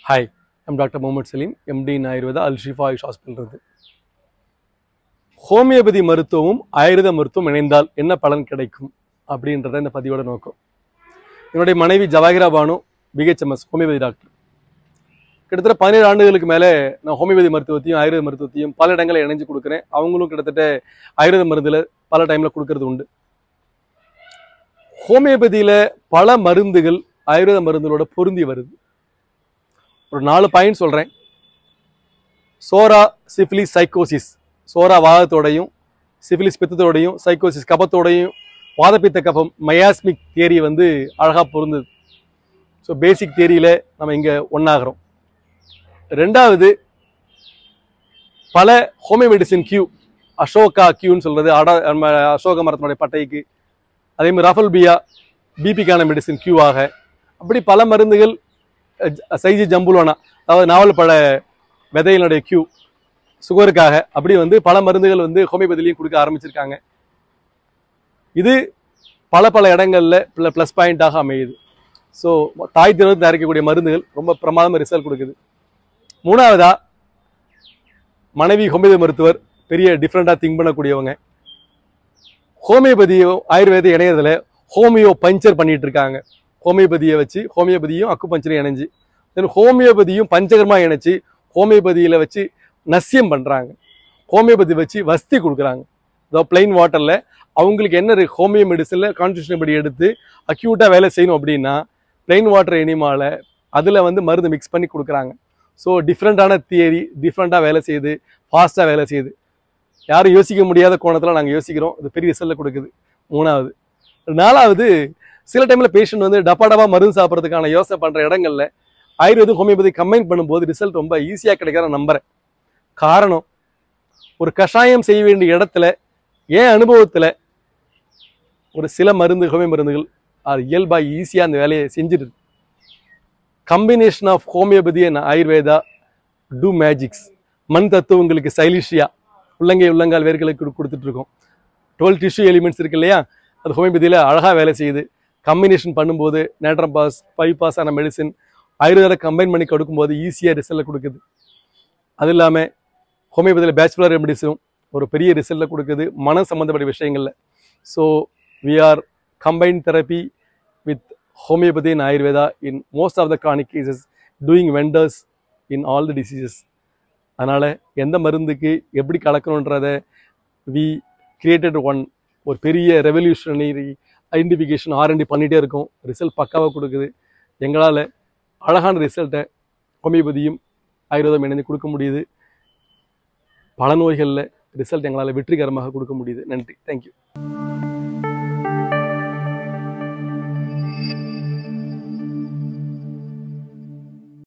hi I'm doctor Mohammed Saleem MD in Ayurveda Al Shifa AYUSH hospital இருந்து homeopathy மருத்துவமும் ஆயுர்வேத மருத்துவம் இணைந்தால் என்ன பலன் கிடைக்கும் அப்படின்றத இந்த பதிவோட நோக்கம் என்னுடைய மனைவி Jawahira Banu BHMS homeopathy doctor கிட்டத்தட்ட பதினேழு ஆண்டுகளுக்கு மேலே நான் ஹோமியோபதி மருத்துவத்தையும் ஆயுர்வேத மருத்துவத்தையும் பல இடங்களில் இணைஞ்சு கொடுக்குறேன் அவங்களும் கிட்டத்தட்ட ஆயுர்வேத மருந்தில் பல டைமில் கொடுக்கறது உண்டு ஹோமியோபதியில் பல மருந்துகள் ஆயுர்வேத மருந்துகளோட பொருந்தி வருது ஒரு நாலு பாயிண்ட் சொல்கிறேன் சோரா சிஃபிலிஸ் சைக்கோசிஸ் சோரா வாதத்தோடையும் சிஃபிலிஸ் பித்தத்தோடையும் சைக்கோசிஸ் கபத்தோடையும் வாதப்பித்த கபம் மயாஸ்மிக் தியரி வந்து அழகாக பொருந்தது ஸோ பேசிக் தியரியில் நம்ம இங்கே ஒன்றாகிறோம் ரெண்டாவது பல ஹோமியோ மெடிசின் கியூ அசோகா கியூன்னு சொல்கிறது அட நம்ம அசோக மரத்தினுடைய பட்டைக்கு அதே மாதிரி ரஃபல்பியா பிபிக்கான மெடிசின் கியூ ஆக அப்படி பல மருந்துகள் அஹ், சைஜி ஜம்புலோனா அதாவது நாவல் பழ விதையினுடைய கியூ சுகருக்காக அப்படி வந்து பல மருந்துகள் வந்து ஹோமியோபதிலையும் கொடுக்க ஆரம்பிச்சிருக்காங்க இது பல பல இடங்கள்ல ப்ளஸ் பாயிண்டாக அமையுது ஸோ தாய் தினத்தில் தயாரிக்கக்கூடிய மருந்துகள் ரொம்ப பிரமாதமாக ரிசல்ட் கொடுக்குது மூணாவதா மனைவி ஹோமியோபதி மருத்துவர் பெரிய டிஃப்ரெண்ட்டாக திங்க் பண்ணக்கூடியவங்க ஹோமியோபதியும் ஆயுர்வேத இணையத்தில் ஹோமியோ பஞ்சர் பண்ணிட்டு இருக்காங்க ஹோமியோபதியை வச்சு ஹோமியோபதியும் அக்குபஞ்சரையும் இணைஞ்சு தென் ஹோமியோபதியும் பஞ்சகர்மா இணைச்சு ஹோமியோபதியில் வச்சு நசியம் பண்ணுறாங்க ஹோமியோபதி வச்சு வஸ்தி கொடுக்குறாங்க அதாவது பிளைன் வாட்டரில் அவங்களுக்கு என்ன இருக்கு ஹோமியோ மெடிசனில் கான்ஸ்டியூஷன் படி எடுத்து அக்யூட்டாக வேலை செய்யணும் அப்படின்னா பிளைன் வாட்டர் எனிமால அதில் வந்து மருந்து மிக்ஸ் பண்ணி கொடுக்குறாங்க ஸோ டிஃப்ரெண்ட்டான தியரி டிஃப்ரெண்ட்டாக வேலை செய்யுது ஃபாஸ்ட்டாக வேலை செய்யுது யாரும் யோசிக்க முடியாத கோணத்தில் நாங்கள் யோசிக்கிறோம் இது பெரிய ரிசல்ட் கொடுக்குது மூணாவது நாலாவது சில டைமில் பேஷண்ட் வந்து டப்பா டப்பா மருந்து சாப்பிட்றதுக்கான யோசனை பண்ணுற இடங்கள்ல ஆயுர்வேதம் ஹோமியோபதி கம்பைன் பண்ணும்போது ரிசல்ட் ரொம்ப ஈஸியாக கிடைக்கிற நம்புறேன் காரணம் ஒரு கஷாயம் செய்ய வேண்டிய இடத்துல ஏன் அனுபவத்தில் ஒரு சில மருந்து ஹோமியோ மருந்துகள் அது இயல்பாக ஈஸியாக அந்த வேலையை செஞ்சிடுது combination of homeopathy and Ayurveda do magics மண் தத்துவங்களுக்கு சைலிஷியா உள்ளங்கை உள்ளங்கால் வேர்களுக்கு கொடுத்துட்டு இருக்கோம் டுவெல் டிஷ்யூ எலிமெண்ட்ஸ் இருக்கு இல்லையா அது ஹோமியோபதியில் அழகாக வேலை செய்யுது கம்பினேஷன் பண்ணும்போது நேட்ரம் பாஸ் ஃபைவ் பாஸ் ஆன மெடிசின் ஆயுர்வேத கம்பைன் பண்ணி கொடுக்கும்போது ஈஸியாக ரிசல்ட் கொடுக்குது அது இல்லாமல் ஹோமியோபதியில் பேச்சுலர் ரெமடிஸும் ஒரு பெரிய ரிசல்ட்டை கொடுக்குது மன சம்மந்தப்பட்ட விஷயங்களில் so we are combine therapy with homeopathy and Ayurveda in most of the chronic cases doing wonders in all the diseases அதனால் எந்த மருந்துக்கு எப்படி கலக்கணுன்றத வி கிரியேட்டட் ஒன் ஒரு பெரிய ரெவல்யூஷனரி ஐடென்டிஃபிகேஷன் ஆர்என்டி பண்ணிகிட்டே இருக்கோம் ரிசல்ட் பக்காவாக கொடுக்குது எங்களால் அழகான ரிசல்ட்டை ஹோமியோபதியும் ஆயுர்வேதம் இணைந்து கொடுக்க முடியுது பல நோய்களில் ரிசல்ட் எங்களால் வெற்றிகரமாக கொடுக்க முடியுது நன்றி தேங்க்யூ